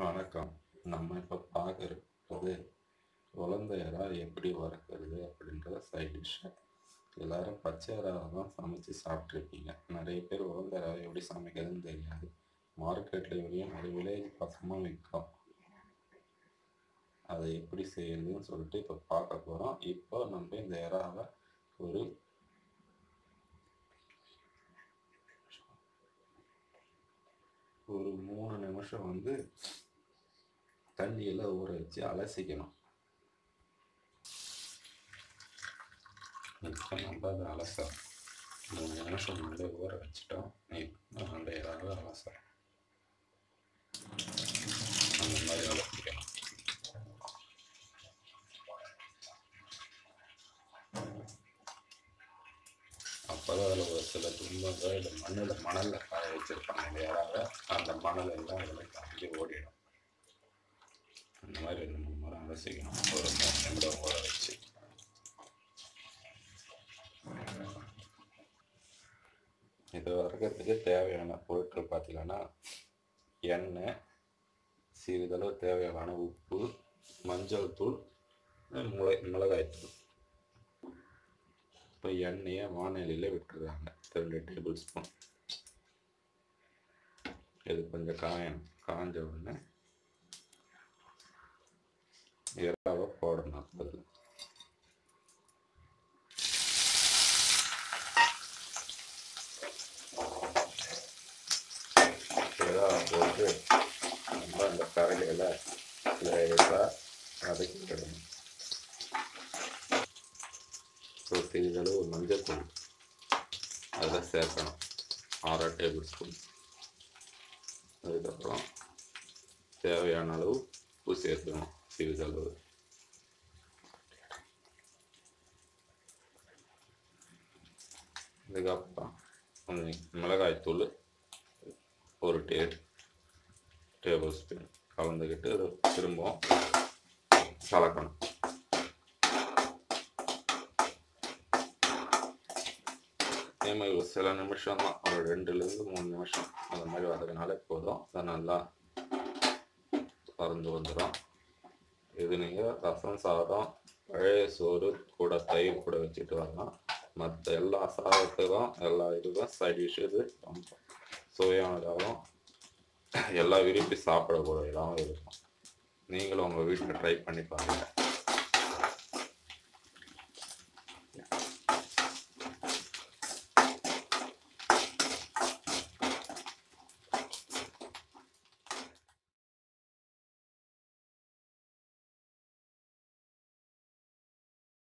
வணக்கம் நம்ம இப்போ பார்க்கறது உலர்ந்த இறா எப்படி வறுக்கிறது அப்படின்ற சைட் டிஷ்ஷு எல்லாரும் பச்சை இறாவை தான் சமைச்சு சாப்பிட்ருப்பீங்க நிறைய பேர் உலர்ந்த இறாவை எப்படி சமைக்கிறதுன்னு தெரியாது மார்க்கெட்டில் வெளியும் நிறைய வில்லேஜ் பக்கமாக விற்கும் அதை எப்படி செய்யறதுன்னு சொல்லிட்டு இப்போ பார்க்க போகிறோம் இப்போ நம்ம இந்த இறாவை ஒரு ஒரு மூணு நிமிஷம் வந்து தண்ணியில் ஊற வச்சு அலசிக்கணும் இப்போ நம்ம அதை அலச மூணு நிமிஷம் முன்னாடி ஊற வச்சுட்டோம் இப்போ அந்த ஏதாவது அலச அந்த மாதிரி அலசிக்கணும் அப்போதான் அதில் ஒரு சில துன்பங்கள் இல்லை மண்ணில் மணலில் காய வச்சுருப்பாங்க இந்த இறாவை அந்த மணல் எல்லாம் அதில் காஞ்சி ஓடிடும் அந்த மாதிரி ரெண்டு மூணு முறை அலசிக்கணும் ஒரு மூணு நிமிடம் ஊற வச்சு இது வறுக்கிறதுக்கு தேவையான பொருட்கள் பார்த்தீங்கன்னா எண்ணெய் சிறிதளவு தேவையான உப்பு மஞ்சள் தூள் முளை மிளகாய் தூள் இப்போ எண்ணெயை வானொலியில் விட்டுருக்காங்க ரெண்டு டேபிள் ஸ்பூன் இது கொஞ்சம் காயணும் காஞ்ச உடனே இறாவை போடணும் அதில் இறாவை போட்டு நம்ம அந்த கரையில் லேசாக வதக்கிக்கிடணும் ஸோ சிறிதளவு மஞ்சள்தூள் அதில் சேர்க்கணும் ஆறு டேபிள் ஸ்பூன் அதுக்கப்புறம் தேவையான அளவு உப்பு சேர்க்கணும் சிறிதளவு இதுக்கப்புறம் கொஞ்சம் மிளகாய்த்தூள் ஒரு டே டேபிள் ஸ்பூன் கலந்துக்கிட்டு அதை திரும்பவும் கலக்கணும் அதே மாதிரி ஒரு சில நிமிஷம் தான் ஒரு ரெண்டுலேருந்து மூணு நிமிஷம் அந்த மாதிரி வதக்கினாலே போதும் அது நல்லா பறந்து வந்துடும் இது நீங்கள் ரசம் சாதம் பழைய சோறு கூட தயிர் கூட வச்சுட்டு வரலாம் மற்ற எல்லா சாதத்துக்கும் எல்லா இதுக்கும் சைட் டிஷ் இது ரொம்ப சுவையானதாகவும் எல்லாம் விரும்பி சாப்பிடக்கூடியதாகவும் இருக்கும் நீங்களும் உங்கள் வீட்டில் ட்ரை பண்ணி பாருங்கள்